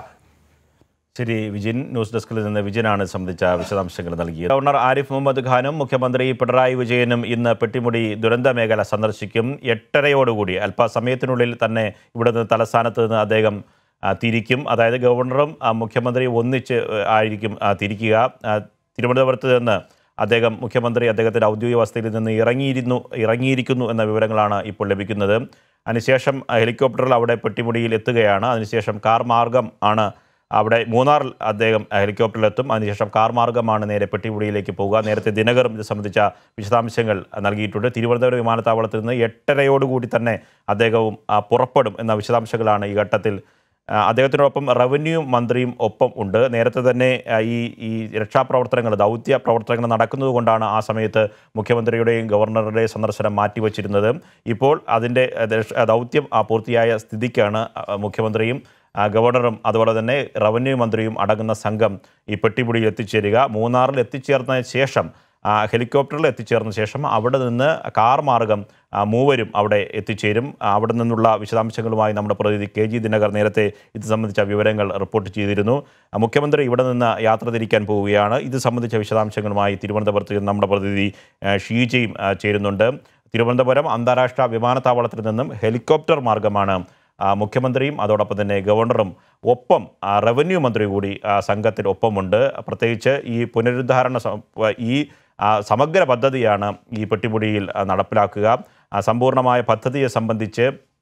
ശരി വിജിൻ ന്യൂസ് ഡെസ്കിൽ നിന്ന് വിജിനാണ് ഇത് സംബന്ധിച്ച വിശദാംശങ്ങൾ നൽകിയത് ഗവർണർ ആരിഫ് മുഹമ്മദ് ഖാനും മുഖ്യമന്ത്രി പിണറായി വിജയനും ഇന്ന് പെട്ടിമുടി ദുരന്ത മേഖല സന്ദർശിക്കും എട്ടരയോടുകൂടി അല്പസമയത്തിനുള്ളിൽ തന്നെ ഇവിടെ നിന്ന് തലസ്ഥാനത്ത് നിന്ന് അദ്ദേഹം ആ, തിരിക്കും അതായത് ഗവർണറും ആ, മുഖ്യമന്ത്രിയും ഒന്നിച്ച് ആ, ആയിരിക്കും ആ, തിരിക്കുക ആ, തിരുവനന്തപുരത്ത് നിന്ന് അദ്ദേഹം മുഖ്യമന്ത്രി അദ്ദേഹത്തിൻ്റെ ഔദ്യോഗിക വസതിയിൽ നിന്ന് ഇറങ്ങിയിരുന്നു ഇറങ്ങിയിരിക്കുന്നു എന്ന വിവരങ്ങളാണ് ഇപ്പോൾ ലഭിക്കുന്നത് അതിനുശേഷം ഹെലികോപ്റ്ററിൽ അവിടെ പെട്ടിമുടിയിൽ എത്തുകയാണ് അതിനുശേഷം കാർ മാർഗം ആണ് അവിടെ മൂന്നാറിൽ അദ്ദേഹം ഹെലികോപ്റ്ററിലെത്തും അതിനുശേഷം കാർ മാർഗമാണ് നേരെ പെട്ടിമുടിയിലേക്ക് പോകുക നേരത്തെ ദിനകറും ഇത് സംബന്ധിച്ച വിശദാംശങ്ങൾ നൽകിയിട്ടുണ്ട് തിരുവനന്തപുരം വിമാനത്താവളത്തിൽ നിന്ന് എട്ടരയോടുകൂടി തന്നെ അദ്ദേഹവും ആ, പുറപ്പെടും എന്ന വിശദാംശങ്ങളാണ് ഈ ഘട്ടത്തിൽ ആ, അദ്ദേഹത്തിനോടൊപ്പം റവന്യൂ മന്ത്രിയും ഒപ്പം ഉണ്ട് നേരത്തെ തന്നെ ആ, ഈ ഈ രക്ഷാപ്രവർത്തനങ്ങൾ ദൗത്യ പ്രവർത്തനങ്ങൾ നടക്കുന്നത് കൊണ്ടാണ് ആ സമയത്ത് മുഖ്യമന്ത്രിയുടെയും ഗവർണറുടെയും സന്ദർശനം മാറ്റിവെച്ചിരുന്നത് ഇപ്പോൾ അതിൻ്റെ ആ, ദ- ദൗത്യം ആ, പൂർത്തിയായ സ്ഥിതിക്കാണ് ആ, മുഖ്യമന്ത്രിയും ആ, ഗവർണറും അതുപോലെ തന്നെ റവന്യൂ മന്ത്രിയും അടങ്ങുന്ന സംഘം ഈ പെട്ടിമുടിയിൽ എത്തിച്ചേരുക മൂന്നാറിൽ എത്തിച്ചേർന്നതിന് ശേഷം ആ, ഹെലികോപ്റ്ററിൽ എത്തിച്ചേർന്ന ശേഷം അവിടെ നിന്ന് കാർ മാർഗം ആ, മൂവരും അവിടെ എത്തിച്ചേരും ആ, അവിടെ നിന്നുള്ള വിശദാംശങ്ങളുമായി നമ്മുടെ പ്രതിനിധി കെ ജി ദിനകർ നേരത്തെ ഇത് സംബന്ധിച്ച വിവരങ്ങൾ റിപ്പോർട്ട് ചെയ്തിരുന്നു ആ, മുഖ്യമന്ത്രി ഇവിടെ നിന്ന് യാത്ര തിരിക്കാൻ പോവുകയാണ് ഇത് സംബന്ധിച്ച വിശദാംശങ്ങളുമായി തിരുവനന്തപുരത്ത് നിന്ന് നമ്മുടെ പ്രതിനിധി ആ, ഷീജയും ആ, ചേരുന്നുണ്ട് തിരുവനന്തപുരം അന്താരാഷ്ട്ര വിമാനത്താവളത്തിൽ നിന്നും ഹെലികോപ്റ്റർ മാർഗമാണ് ആ, മുഖ്യമന്ത്രിയും അതോടൊപ്പം തന്നെ ഗവർണറും ഒപ്പം ആ, റവന്യൂ മന്ത്രി കൂടി ആ, സംഘത്തിൽ ഒപ്പമുണ്ട് പ്രത്യേകിച്ച് ഈ പുനരുദ്ധാരണ സം- ഈ ആ, സമഗ്ര പദ്ധതിയാണ് ഈ പെട്ടിമുടിയിൽ ആ, നടപ്പിലാക്കുക ആ, സമ്പൂർണ്ണമായ പദ്ധതിയെ സംബന്ധിച്ച്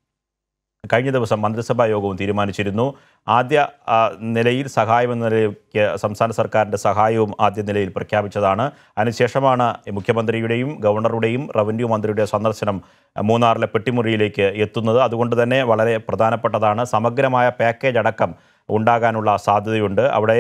കഴിഞ്ഞ ദിവസം മന്ത്രിസഭാ യോഗവും തീരുമാനിച്ചിരുന്നു ആദ്യ ആ, നിലയിൽ സഹായം എന്ന നിലയ്ക്ക് സംസ്ഥാന സർക്കാരിൻ്റെ സഹായവും ആദ്യ നിലയിൽ പ്രഖ്യാപിച്ചതാണ് അതിനുശേഷമാണ് മുഖ്യമന്ത്രിയുടെയും ഗവർണറുടെയും റവന്യൂ മന്ത്രിയുടെയും സന്ദർശനം മൂന്നാറിലെ പെട്ടിമുറിയിലേക്ക് എത്തുന്നത് അതുകൊണ്ട് തന്നെ വളരെ പ്രധാനപ്പെട്ടതാണ് സമഗ്രമായ പാക്കേജ് അടക്കം ഉണ്ടാകാനുള്ള സാധ്യതയുണ്ട് അവിടെ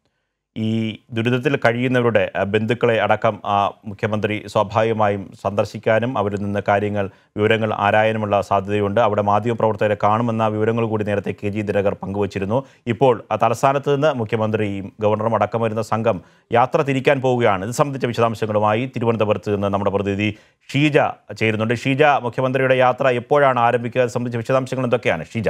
ഈ ദുരിതത്തിൽ കഴിയുന്നവരുടെ അഹ്, ബന്ധുക്കളെ അടക്കം ആ, മുഖ്യമന്ത്രി സ്വാഭാവികമായും സന്ദർശിക്കാനും അവരിൽ നിന്ന് കാര്യങ്ങൾ വിവരങ്ങൾ ആരായാനുമുള്ള സാധ്യതയുണ്ട് അവിടെ മാധ്യമപ്രവർത്തകരെ കാണുമെന്ന വിവരങ്ങൾ കൂടി നേരത്തെ കെ ജി ദിനകർ പങ്കുവച്ചിരുന്നു ഇപ്പോൾ ആ, തലസ്ഥാനത്ത് നിന്ന് മുഖ്യമന്ത്രിയും ഗവർണറും അടക്കം വരുന്ന സംഘം യാത്ര തിരിക്കാൻ പോവുകയാണ് ഇത് സംബന്ധിച്ച വിശദാംശങ്ങളുമായി തിരുവനന്തപുരത്ത് നിന്ന് നമ്മുടെ പ്രതിനിധി ഷീജ ചേരുന്നുണ്ട് ഷീജ മുഖ്യമന്ത്രിയുടെ യാത്ര എപ്പോഴാണ് ആരംഭിക്കുക ഇത് സംബന്ധിച്ച വിശദാംശങ്ങൾ എന്തൊക്കെയാണ് ഷീജ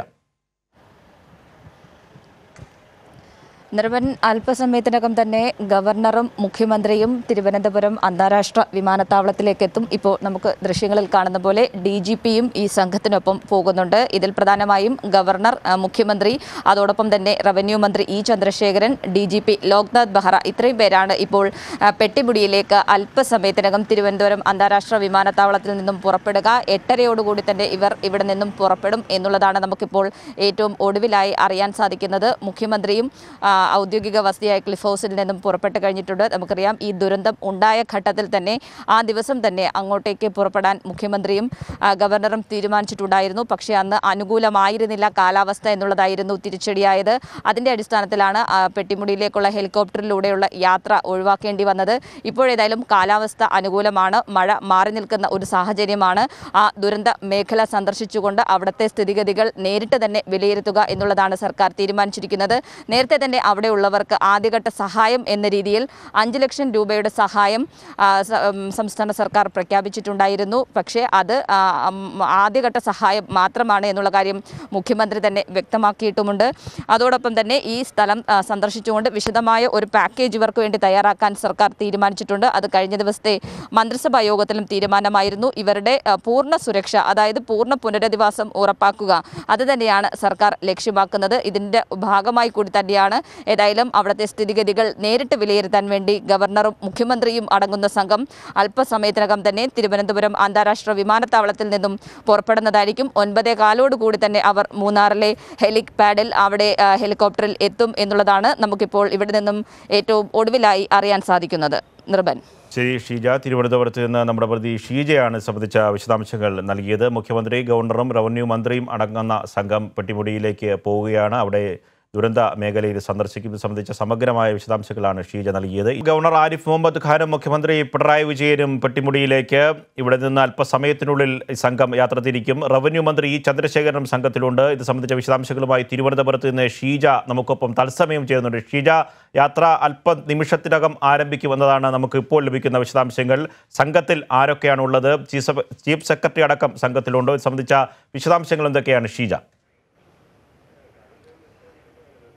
നിർവൻ അല്പസമയത്തിനകം തന്നെ ഗവർണറും മുഖ്യമന്ത്രിയും തിരുവനന്തപുരം അന്താരാഷ്ട്ര വിമാനത്താവളത്തിലേക്ക് എത്തും ഇപ്പോൾ നമുക്ക് ദൃശ്യങ്ങളിൽ കാണുന്ന പോലെ ഡി ജി പിയും ഈ സംഘത്തിനൊപ്പം പോകുന്നുണ്ട് ഇതിൽ പ്രധാനമായും ഗവർണർ ആ, മുഖ്യമന്ത്രി അതോടൊപ്പം തന്നെ റവന്യൂ മന്ത്രി E Chandrasekharan D G P Loknath Behera ഇത്രയും പേരാണ് ഇപ്പോൾ ആ, പെട്ടിമുടിയിലേക്ക് അല്പസമയത്തിനകം തിരുവനന്തപുരം അന്താരാഷ്ട്ര വിമാനത്താവളത്തിൽ നിന്നും പുറപ്പെടുക എട്ടരയോടുകൂടി തന്നെ ഇവർ ഇവിടെ നിന്നും പുറപ്പെടും എന്നുള്ളതാണ് നമുക്കിപ്പോൾ ഏറ്റവും ഒടുവിലായി അറിയാൻ സാധിക്കുന്നത് മുഖ്യമന്ത്രിയും ആ, ഔദ്യോഗിക വസതിയായ ക്ലിഫ് ഹൗസിൽ നിന്നും പുറപ്പെട്ട് കഴിഞ്ഞിട്ടുണ്ട് നമുക്കറിയാം ഈ ദുരന്തം ഉണ്ടായ ഘട്ടത്തിൽ തന്നെ ആ ദിവസം തന്നെ അങ്ങോട്ടേക്ക് പുറപ്പെടാൻ മുഖ്യമന്ത്രിയും ആ, ഗവർണറും തീരുമാനിച്ചിട്ടുണ്ടായിരുന്നു പക്ഷേ അന്ന് അനുകൂലമായിരുന്നില്ല കാലാവസ്ഥ എന്നുള്ളതായിരുന്നു തിരിച്ചടിയായത് അതിൻ്റെ അടിസ്ഥാനത്തിലാണ് ആ, പെട്ടിമുടിയിലേക്കുള്ള ഹെലികോപ്റ്ററിലൂടെയുള്ള യാത്ര ഒഴിവാക്കേണ്ടി വന്നത് ഇപ്പോഴേതായാലും കാലാവസ്ഥ അനുകൂലമാണ് മഴ മാറി നിൽക്കുന്ന ഒരു സാഹചര്യമാണ് ആ ദുരന്ത മേഖല സന്ദർശിച്ചുകൊണ്ട് അവിടുത്തെ സ്ഥിതിഗതികൾ നേരിട്ട് തന്നെ വിലയിരുത്തുക എന്നുള്ളതാണ് സർക്കാർ തീരുമാനിച്ചിരിക്കുന്നത് നേരത്തെ തന്നെ അവിടെയുള്ളവർക്ക് ആദ്യഘട്ട സഹായം എന്ന രീതിയിൽ അഞ്ച് ലക്ഷം രൂപയുടെ സഹായം ആ, സ- ഉം, സംസ്ഥാന സർക്കാർ പ്രഖ്യാപിച്ചിട്ടുണ്ടായിരുന്നു പക്ഷേ അത് ആ, ഉം, ആദ്യഘട്ട സഹായം മാത്രമാണ് എന്നുള്ള കാര്യം മുഖ്യമന്ത്രി തന്നെ വ്യക്തമാക്കിയിട്ടുമുണ്ട് അതോടൊപ്പം തന്നെ ഈ സ്ഥലം ആ, സന്ദർശിച്ചുകൊണ്ട് വിശദമായ ഒരു പാക്കേജ് ഇവർക്ക് വേണ്ടി തയ്യാറാക്കാൻ സർക്കാർ തീരുമാനിച്ചിട്ടുണ്ട് അത് കഴിഞ്ഞ ദിവസത്തെ മന്ത്രിസഭാ യോഗത്തിലും തീരുമാനമായിരുന്നു ഇവരുടെ ആ, പൂർണ്ണ സുരക്ഷ അതായത് പൂർണ്ണ പുനരധിവാസം ഉറപ്പാക്കുക അത് തന്നെയാണ് സർക്കാർ ലക്ഷ്യമാക്കുന്നത് ഇതിൻ്റെ ഭാഗമായി കൂടി തന്നെയാണ് ഏതായാലും അവിടുത്തെ സ്ഥിതിഗതികൾ നേരിട്ട് വിലയിരുത്താൻ വേണ്ടി ഗവർണറും മുഖ്യമന്ത്രിയും അടങ്ങുന്ന സംഘം അല്പസമയത്തിനകം തന്നെ തിരുവനന്തപുരം അന്താരാഷ്ട്ര വിമാനത്താവളത്തിൽ നിന്നും പുറപ്പെടുന്നതായിരിക്കും ഒൻപതേ കാലോട് കൂടി തന്നെ അവർ മൂന്നാറിലെ ഹെലിപാഡിൽ അവിടെ ആ, ഹെലികോപ്റ്ററിൽ എത്തും എന്നുള്ളതാണ് നമുക്കിപ്പോൾ ഇവിടെ നിന്നും ഏറ്റവും ഒടുവിലായി അറിയാൻ സാധിക്കുന്നത് നിർബൻ ശരി ഷീജ തിരുവനന്തപുരത്ത് നിന്ന് നമ്മുടെ പ്രതി ഷീജയാണ് ഇത് സംബന്ധിച്ച വിശദാംശങ്ങൾ നൽകിയത് മുഖ്യമന്ത്രി ഗവർണറും റവന്യൂ മന്ത്രിയും അടങ്ങുന്ന സംഘം പെട്ടിമുടിയിലേക്ക് പോവുകയാണ് അവിടെ ദുരന്ത മേഖലയിൽ സന്ദർശിക്കും ഇത് സംബന്ധിച്ച സമഗ്രമായ വിശദാംശങ്ങളാണ് ഷീജ നൽകിയത് ഗവർണർ ആരിഫ് മുഹമ്മദ് ഖാനും മുഖ്യമന്ത്രി പിണറായി വിജയനും പെട്ടിമുടിയിലേക്ക് ഇവിടെ നിന്ന് അല്പസമയത്തിനുള്ളിൽ ഈ സംഘം യാത്ര തിരിക്കും റവന്യൂ മന്ത്രി ഇ ചന്ദ്രശേഖരനും സംഘത്തിലുണ്ട് ഇത് സംബന്ധിച്ച വിശദാംശങ്ങളുമായി തിരുവനന്തപുരത്ത് നിന്ന് ഷീജ നമുക്കൊപ്പം തത്സമയം ചെയ്യുന്നുണ്ട് ഷീജ യാത്ര അല്പ നിമിഷത്തിനകം ആരംഭിക്കുമെന്നതാണ് നമുക്ക് ഇപ്പോൾ ലഭിക്കുന്ന വിശദാംശങ്ങൾ സംഘത്തിൽ ആരൊക്കെയാണുള്ളത് ചീഫ് സെക്ര- ചീഫ് സെക്രട്ടറി അടക്കം സംഘത്തിലുണ്ടോ ഇത് സംബന്ധിച്ച വിശദാംശങ്ങൾ എന്തൊക്കെയാണ് ഷീജ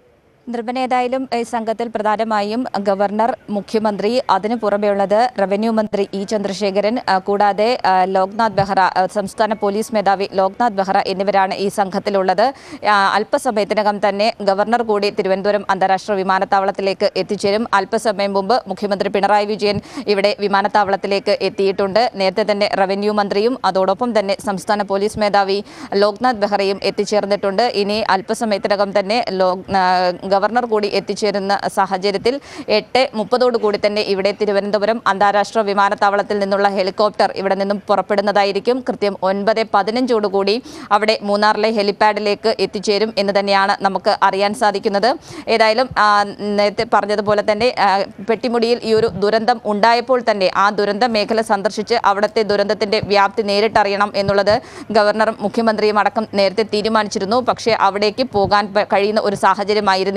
നിർഭന ഏതായാലും ഈ സംഘത്തിൽ പ്രധാനമായും ഗവർണർ മുഖ്യമന്ത്രി അതിനു പുറമെയുള്ളത് റവന്യൂ മന്ത്രി ഇ ചന്ദ്രശേഖരൻ ആ, കൂടാതെ ആ, ലോക്നാഥ് ബെഹ്റ ആ, സംസ്ഥാന പോലീസ് മേധാവി ലോക്നാഥ് ബെഹ്റ എന്നിവരാണ് ഈ സംഘത്തിലുള്ളത് ആ, അല്പസമയത്തിനകം തന്നെ ഗവർണർ കൂടി തിരുവനന്തപുരം അന്താരാഷ്ട്ര വിമാനത്താവളത്തിലേക്ക് എത്തിച്ചേരും അല്പസമയം മുമ്പ് മുഖ്യമന്ത്രി പിണറായി വിജയൻ ഇവിടെ വിമാനത്താവളത്തിലേക്ക് എത്തിയിട്ടുണ്ട് നേരത്തെ തന്നെ റവന്യൂ മന്ത്രിയും അതോടൊപ്പം തന്നെ സംസ്ഥാന പോലീസ് മേധാവി ലോക്നാഥ് ബെഹ്റയും എത്തിച്ചേർന്നിട്ടുണ്ട് ഇനി അല്പസമയത്തിനകം തന്നെ ലോ ആ, ഗവർണർ കൂടി എത്തിച്ചേരുന്ന സാഹചര്യത്തിൽ എട്ട് മുപ്പതോടു കൂടി തന്നെ ഇവിടെ തിരുവനന്തപുരം അന്താരാഷ്ട്ര വിമാനത്താവളത്തിൽ നിന്നുള്ള ഹെലികോപ്റ്റർ ഇവിടെ നിന്നും പുറപ്പെടുന്നതായിരിക്കും കൃത്യം ഒൻപത് പതിനഞ്ചോടുകൂടി അവിടെ മൂന്നാറിലെ ഹെലിപ്പാഡിലേക്ക് എത്തിച്ചേരും എന്ന് തന്നെയാണ് നമുക്ക് അറിയാൻ സാധിക്കുന്നത് ഏതായാലും ആ, നേരത്തെ പറഞ്ഞതുപോലെ തന്നെ ആ, പെട്ടിമുടിയിൽ ഈ ഒരു ദുരന്തം ഉണ്ടായപ്പോൾ തന്നെ ആ ദുരന്ത മേഖല സന്ദർശിച്ച് അവിടുത്തെ ദുരന്തത്തിന്റെ വ്യാപ്തി നേരിട്ടറിയണം എന്നുള്ളത് ഗവർണറും മുഖ്യമന്ത്രിയും അടക്കം നേരത്തെ തീരുമാനിച്ചിരുന്നു പക്ഷേ അവിടേക്ക് പോകാൻ പ- കഴിയുന്ന ഒരു സാഹചര്യമായിരുന്നില്ല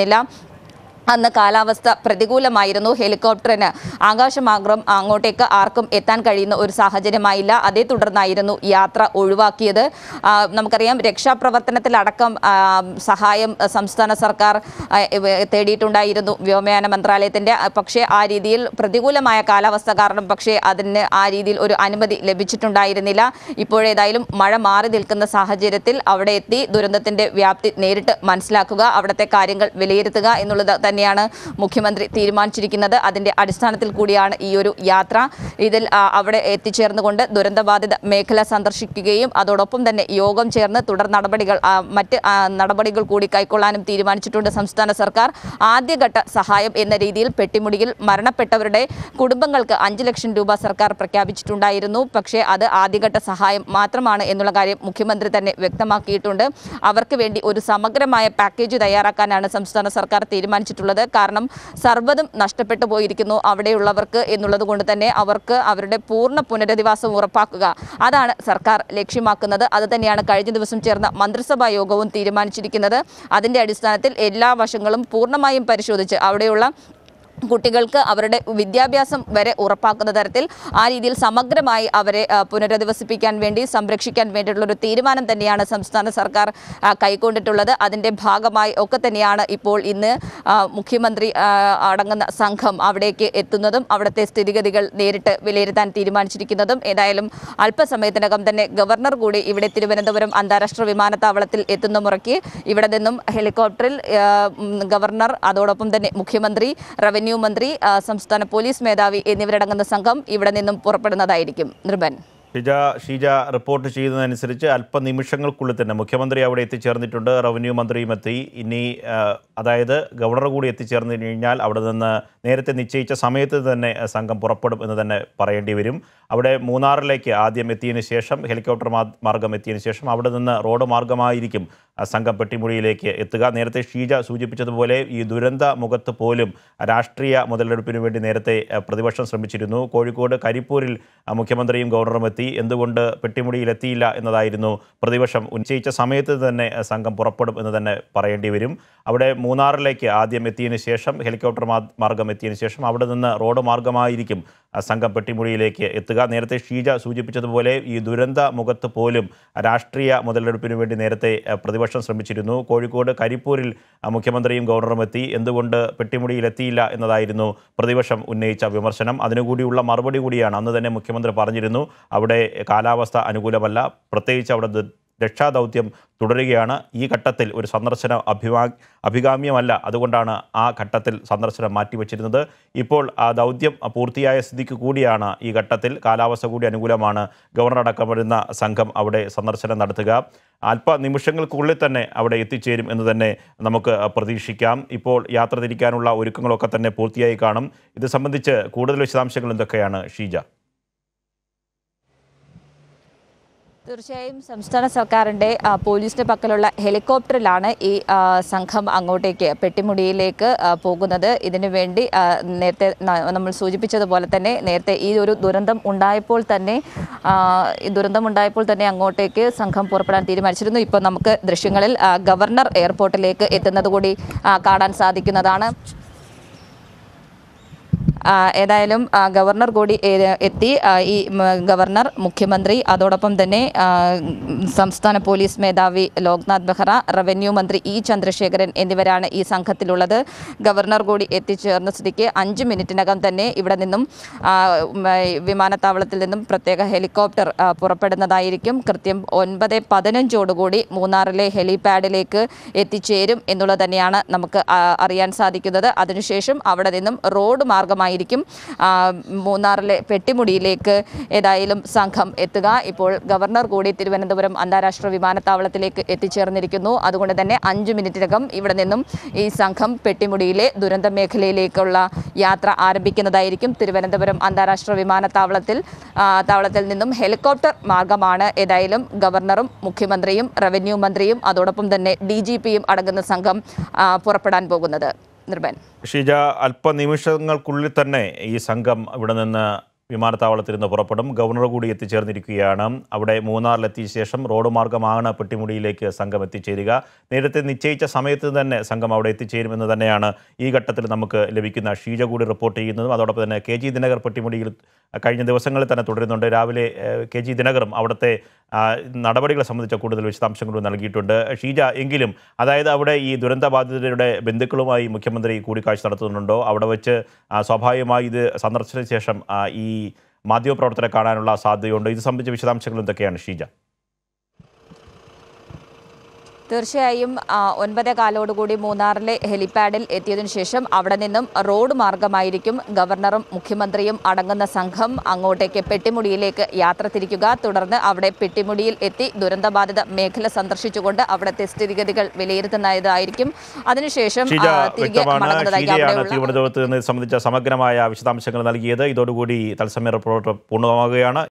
അന്ന് കാലാവസ്ഥ പ്രതികൂലമായിരുന്നു ഹെലികോപ്റ്ററിന് ആകാശമാർഗം അങ്ങോട്ടേക്ക് ആർക്കും എത്താൻ കഴിയുന്ന ഒരു സാഹചര്യമായില്ല അതേ തുടർന്നായിരുന്നു യാത്ര ഒഴിവാക്കിയത് ആ, നമുക്കറിയാം രക്ഷാപ്രവർത്തനത്തിലടക്കം ആ, സഹായം ആ, സംസ്ഥാന സർക്കാർ ആ, ഇവ- തേടിയിട്ടുണ്ടായിരുന്നു വ്യോമയാന മന്ത്രാലയത്തിൻ്റെ ആ, പക്ഷേ ആ രീതിയിൽ പ്രതികൂലമായ കാലാവസ്ഥ കാരണം പക്ഷേ അതിന് ആ രീതിയിൽ ഒരു അനുമതി ലഭിച്ചിട്ടുണ്ടായിരുന്നില്ല ഇപ്പോഴേതായാലും മഴ മാറി നിൽക്കുന്ന സാഹചര്യത്തിൽ അവിടെ എത്തി ദുരന്തത്തിന്റെ വ്യാപ്തി നേരിട്ട് മനസ്സിലാക്കുക അവിടുത്തെ കാര്യങ്ങൾ വിലയിരുത്തുക എന്നുള്ളത് തന്നെയാണ് മുഖ്യമന്ത്രി തീരുമാനിച്ചിരിക്കുന്നത് അതിന്റെ അടിസ്ഥാനത്തിൽ കൂടിയാണ് ഈ ഒരു യാത്ര ഇതിൽ ആ, അവിടെ എത്തിച്ചേർന്നുകൊണ്ട് ദുരന്തബാധിത മേഖല സന്ദർശിക്കുകയും അതോടൊപ്പം തന്നെ യോഗം ചേർന്ന് തുടർ നടപടികൾ ആ, മറ്റ് ആ, നടപടികൾ കൂടി കൈക്കൊള്ളാനും തീരുമാനിച്ചിട്ടുണ്ട് സംസ്ഥാന സർക്കാർ ആദ്യഘട്ട സഹായം എന്ന രീതിയിൽ പെട്ടിമുടിയിൽ മരണപ്പെട്ടവരുടെ കുടുംബങ്ങൾക്ക് അഞ്ച് ലക്ഷം രൂപ സർക്കാർ പ്രഖ്യാപിച്ചിട്ടുണ്ടായിരുന്നു പക്ഷേ അത് ആദ്യഘട്ട സഹായം മാത്രമാണ് എന്നുള്ള കാര്യം മുഖ്യമന്ത്രി തന്നെ വ്യക്തമാക്കിയിട്ടുണ്ട് അവർക്ക് വേണ്ടി ഒരു സമഗ്രമായ പാക്കേജ് തയ്യാറാക്കാനാണ് സംസ്ഥാന സർക്കാർ തീരുമാനിച്ചിട്ടുള്ളത് കാരണം സർവ്വതും നഷ്ടപ്പെട്ടു പോയിരിക്കുന്നു അവിടെയുള്ളവർക്ക് എന്നുള്ളത് കൊണ്ട് തന്നെ അവർക്ക് അവരുടെ പൂർണ്ണ പുനരധിവാസം ഉറപ്പാക്കുക അതാണ് സർക്കാർ ലക്ഷ്യമാക്കുന്നത് അത് തന്നെയാണ് കഴിഞ്ഞ ദിവസം ചേർന്ന മന്ത്രിസഭാ യോഗവും തീരുമാനിച്ചിരിക്കുന്നത് അതിന്റെ അടിസ്ഥാനത്തിൽ എല്ലാ വശങ്ങളും പൂർണ്ണമായും പരിശോധിച്ച് അവിടെയുള്ള കുട്ടികൾക്ക് അവരുടെ വിദ്യാഭ്യാസം വരെ ഉറപ്പാക്കുന്ന തരത്തിൽ ആ രീതിയിൽ സമഗ്രമായി അവരെ ആ, പുനരധിവസിപ്പിക്കാൻ വേണ്ടി സംരക്ഷിക്കാൻ വേണ്ടിയിട്ടുള്ള ഒരു തീരുമാനം തന്നെയാണ് സംസ്ഥാന സർക്കാർ ആ, കൈക്കൊണ്ടിട്ടുള്ളത് അതിൻ്റെ ഭാഗമായി ഒക്കെ തന്നെയാണ് ഇപ്പോൾ ഇന്ന് ആ, മുഖ്യമന്ത്രി ആ, അടങ്ങുന്ന സംഘം അവിടേക്ക് എത്തുന്നതും അവിടുത്തെ സ്ഥിതിഗതികൾ നേരിട്ട് വിലയിരുത്താൻ തീരുമാനിച്ചിരിക്കുന്നതും ഏതായാലും അല്പസമയത്തിനകം തന്നെ ഗവർണർ കൂടി ഇവിടെ തിരുവനന്തപുരം അന്താരാഷ്ട്ര വിമാനത്താവളത്തിൽ എത്തുന്ന മുറയ്ക്ക് ഇവിടെ നിന്നും ഹെലികോപ്റ്ററിൽ ആ, ഉം, ഗവർണർ അതോടൊപ്പം തന്നെ മുഖ്യമന്ത്രി റവന്യൂ മന്ത്രി ആ, സംസ്ഥാന പോലീസ് മേധാവി എന്നിവരടങ്ങുന്ന സംഘം ഇവിടെ നിന്നും പുറപ്പെടുന്നതായിരിക്കും നിർബൻ ഷീജ ഷീജ റിപ്പോർട്ട് ചെയ്യുന്നതനുസരിച്ച് അല്പനിമിഷങ്ങൾക്കുള്ളിൽ തന്നെ മുഖ്യമന്ത്രി അവിടെ എത്തിച്ചേർന്നിട്ടുണ്ട് റവന്യൂ മന്ത്രിയും എത്തി ഇനി ആ, അതായത് ഗവർണർ കൂടി എത്തിച്ചേർന്ന് കഴിഞ്ഞാൽ അവിടെ നിന്ന് നേരത്തെ നിശ്ചയിച്ച സമയത്ത് തന്നെ ആ, സംഘം പുറപ്പെടും എന്ന് തന്നെ പറയേണ്ടി വരും അവിടെ മൂന്നാറിലേക്ക് ആദ്യം എത്തിയതിനു ശേഷം ഹെലികോപ്റ്റർ മാ- മാർഗം എത്തിയതിനു ശേഷം അവിടെ നിന്ന് റോഡ് മാർഗമായിരിക്കും ആ, സംഘം പെട്ടിമുടിയിലേക്ക് എത്തുക നേരത്തെ ഷീജ സൂചിപ്പിച്ചതുപോലെ ഈ ദുരന്ത മുഖത്ത് പോലും രാഷ്ട്രീയ മുതലെടുപ്പിന് വേണ്ടി നേരത്തെ ആ, പ്രതിപക്ഷം ശ്രമിച്ചിരുന്നു കോഴിക്കോട് കരിപ്പൂരിൽ ആ, മുഖ്യമന്ത്രിയും ഗവർണറും എത്തി എന്തുകൊണ്ട് പെട്ടിമുടിയിൽ എത്തിയില്ല എന്നതായിരുന്നു പ്രതിപക്ഷം ഉന്നയിച്ച സമയത്ത് തന്നെ ആ, സംഘം പുറപ്പെടും എന്ന് തന്നെ പറയേണ്ടി വരും അവിടെ മൂന്നാറിലേക്ക് ആദ്യം എത്തിയതിനു ശേഷം ഹെലികോപ്റ്റർ മാ- മാർഗം എത്തിയതിനു ശേഷം അവിടെ നിന്ന് റോഡ് മാർഗമായിരിക്കും ആ, സംഘം പെട്ടിമുടിയിലേക്ക് എത്തുക നേരത്തെ ഷീജ സൂചിപ്പിച്ചതുപോലെ ഈ ദുരന്ത മുഖത്ത് പോലും രാഷ്ട്രീയ മുതലെടുപ്പിന് വേണ്ടി നേരത്തെ ആ, പ്രതിപക്ഷം ശ്രമിച്ചിരുന്നു കോഴിക്കോട് കരിപ്പൂരിൽ ആ, മുഖ്യമന്ത്രിയും ഗവർണറും എത്തി എന്തുകൊണ്ട് പെട്ടിമുടിയിൽ എത്തിയില്ല എന്നതായിരുന്നു പ്രതിപക്ഷം ഉന്നയിച്ച വിമർശനം അതിനുകൂടിയുള്ള മറുപടി കൂടിയാണ് അന്ന് തന്നെ മുഖ്യമന്ത്രി പറഞ്ഞിരുന്നു അവിടെ കാലാവസ്ഥ അനുകൂലമല്ല പ്രത്യേകിച്ച് അവിടെ ദ- രക്ഷാദൗത്യം തുടരുകയാണ് ഈ ഘട്ടത്തിൽ ഒരു സന്ദർശനം അഭിമാ അഭികാമ്യമല്ല അതുകൊണ്ടാണ് ആ ഘട്ടത്തിൽ സന്ദർശനം മാറ്റിവെച്ചിരുന്നത് ഇപ്പോൾ ആ ദൗത്യം പൂർത്തിയായ സ്ഥിതിക്ക് കൂടിയാണ് ഈ ഘട്ടത്തിൽ കാലാവസ്ഥ കൂടി അനുകൂലമാണ് ഗവർണർ അടക്കം വരുന്ന സംഘം അവിടെ സന്ദർശനം നടത്തുക അല്പ നിമിഷങ്ങൾക്കുള്ളിൽ തന്നെ അവിടെ എത്തിച്ചേരും എന്ന് തന്നെ നമുക്ക് പ്രതീക്ഷിക്കാം ഇപ്പോൾ യാത്ര തിരിക്കാനുള്ള ഒരുക്കങ്ങളൊക്കെ തന്നെ പൂർത്തിയായി കാണും ഇത് സംബന്ധിച്ച് കൂടുതൽ വിശദാംശങ്ങൾ എന്തൊക്കെയാണ് ഷീജ തീർച്ചയായും സംസ്ഥാന സർക്കാരിൻ്റെ ആ, പോലീസിന്റെ പക്കലുള്ള ഹെലികോപ്റ്ററിലാണ് ഈ ആ, സംഘം അങ്ങോട്ടേക്ക് പെട്ടിമുടിയിലേക്ക് ആ, പോകുന്നത് ഇതിനു വേണ്ടി ആ, നേരത്തെ ന- നമ്മൾ സൂചിപ്പിച്ചതുപോലെ തന്നെ നേരത്തെ ഈ ഒരു ദുരന്തം ഉണ്ടായപ്പോൾ തന്നെ ആ, ഈ ദുരന്തം ഉണ്ടായപ്പോൾ തന്നെ അങ്ങോട്ടേക്ക് സംഘം പുറപ്പെടാൻ തീരുമാനിച്ചിരുന്നു ഇപ്പോൾ നമുക്ക് ദൃശ്യങ്ങളിൽ ആ, ഗവർണർ എയർപോർട്ടിലേക്ക് എത്തുന്നത് കൂടി ആ, കാണാൻ സാധിക്കുന്നതാണ് ആ, ഏതായാലും ആ, ഗവർണർ കൂടി ഏ- എത്തി ആ, ഈ ഉം, ഗവർണർ മുഖ്യമന്ത്രി അതോടൊപ്പം തന്നെ ആ, ഉം, സംസ്ഥാന പോലീസ് മേധാവി ലോക്നാഥ് ബെഹ്റ റവന്യൂ മന്ത്രി ഇ ചന്ദ്രശേഖരൻ എന്നിവരാണ് ഈ സംഘത്തിലുള്ളത് ഗവർണർ കൂടി എത്തിച്ചേർന്ന സ്ഥിതിക്ക് അഞ്ച് മിനിറ്റിനകം തന്നെ ഇവിടെ നിന്നും ആ, ഉം, ഈ വിമാനത്താവളത്തിൽ നിന്നും പ്രത്യേക ഹെലികോപ്റ്റർ ആ, പുറപ്പെടുന്നതായിരിക്കും കൃത്യം ഒൻപത് പതിനഞ്ചോടുകൂടി മൂന്നാറിലെ ഹെലിപാഡിലേക്ക് എത്തിച്ചേരും എന്നുള്ളത് തന്നെയാണ് നമുക്ക് ആ, അറിയാൻ സാധിക്കുന്നത് അതിനുശേഷം അവിടെ നിന്നും റോഡ് മാർഗമായിരിക്കും ആ, മൂന്നാറിലെ പെട്ടിമുടിയിലേക്ക് ഏതായാലും സംഘം എത്തുക ഇപ്പോൾ ഗവർണർ കൂടി തിരുവനന്തപുരം അന്താരാഷ്ട്ര വിമാനത്താവളത്തിലേക്ക് എത്തിച്ചേർന്നിരിക്കുന്നു അതുകൊണ്ട് തന്നെ അഞ്ച് മിനിറ്റിനകം ഇവിടെ നിന്നും ഈ സംഘം പെട്ടിമുടിയിലെ ദുരന്ത മേഖലയിലേക്കുള്ള യാത്ര ആരംഭിക്കുന്നതായിരിക്കും തിരുവനന്തപുരം അന്താരാഷ്ട്ര വിമാനത്താവളത്തിൽ ആ, താവളത്തിൽ നിന്നും ഹെലികോപ്റ്റർ മാർഗമാണ് ഏതായാലും ഗവർണറും മുഖ്യമന്ത്രിയും റവന്യൂ മന്ത്രിയും അതോടൊപ്പം തന്നെ ഡി ജി പിയും അടങ്ങുന്ന സംഘം ആ, പുറപ്പെടാൻ പോകുന്നത് നിർബൻ ഷീജ അല്പനിമിഷങ്ങൾക്കുള്ളിൽ തന്നെ ഈ സംഘം ഇവിടെ നിന്ന് വിമാനത്താവളത്തിൽ നിന്ന് പുറപ്പെടും ഗവർണർ കൂടി എത്തിച്ചേർന്നിരിക്കുകയാണ് അവിടെ മൂന്നാറിലെത്തിയ ശേഷം റോഡ് മാർഗമാണ് പെട്ടിമുടിയിലേക്ക് സംഘം എത്തിച്ചേരുക നേരത്തെ നിശ്ചയിച്ച സമയത്ത് തന്നെ സംഘം അവിടെ എത്തിച്ചേരുമെന്ന് തന്നെയാണ് ഈ ഘട്ടത്തിൽ നമുക്ക് ലഭിക്കുന്ന ഷീജ കൂടി റിപ്പോർട്ട് ചെയ്യുന്നതും അതോടൊപ്പം തന്നെ കെ ജി ദിനകർ പെട്ടിമുടിയിൽ കഴിഞ്ഞ ദിവസങ്ങളിൽ തന്നെ തുടരുന്നുണ്ട് രാവിലെ ഏഹ്, കെ ജി ദിനകറും അവിടുത്തെ ആ, നടപടികളെ സംബന്ധിച്ച കൂടുതൽ വിശദാംശങ്ങളും നൽകിയിട്ടുണ്ട് ഷീജ എങ്കിലും അതായത് അവിടെ ഈ ദുരന്തബാധിതരുടെ ബന്ധുക്കളുമായി മുഖ്യമന്ത്രി കൂടിക്കാഴ്ച നടത്തുന്നുണ്ടോ അവിടെ വെച്ച് ആ, സ്വാഭാവികമായി ഇത് സന്ദർശന ശേഷം ആ, ഈ മാധ്യമപ്രവർത്തകരെ കാണാനുള്ള സാധ്യതയുണ്ട് ഇത് സംബന്ധിച്ച വിശദാംശങ്ങൾ എന്തൊക്കെയാണ് ഷീജ തീർച്ചയായും ആ, ഒൻപതേ കാലോടുകൂടി മൂന്നാറിലെ ഹെലിപാഡിൽ എത്തിയതിനു ശേഷം അവിടെ നിന്നും റോഡ് മാർഗമായിരിക്കും ഗവർണറും മുഖ്യമന്ത്രിയും അടങ്ങുന്ന സംഘം അങ്ങോട്ടേക്ക് പെട്ടിമുടിയിലേക്ക് യാത്ര തിരിക്കുക തുടർന്ന് അവിടെ പെട്ടിമുടിയിൽ എത്തി ദുരന്തബാധിത മേഖല സന്ദർശിച്ചുകൊണ്ട് അവിടുത്തെ സ്ഥിതിഗതികൾ വിലയിരുത്തുന്നതായിരിക്കും അതിനുശേഷം ഷീജ ആ, തിരികെ വ്യക്തമാണ് മടങ്ങുന്നതായിരിക്കും ഷീജയാണ് അവിടെയുള്ള തിരുവനന്തപുരത്ത് നിന്ന് ഇത് സംബന്ധിച്ച സമഗ്രമായ വിശദാംശങ്ങൾ നൽകിയത് ഇതോടുകൂടി തത്സമയ റിപ്പോർട്ട് പൂർണ്ണമാകുകയാണ്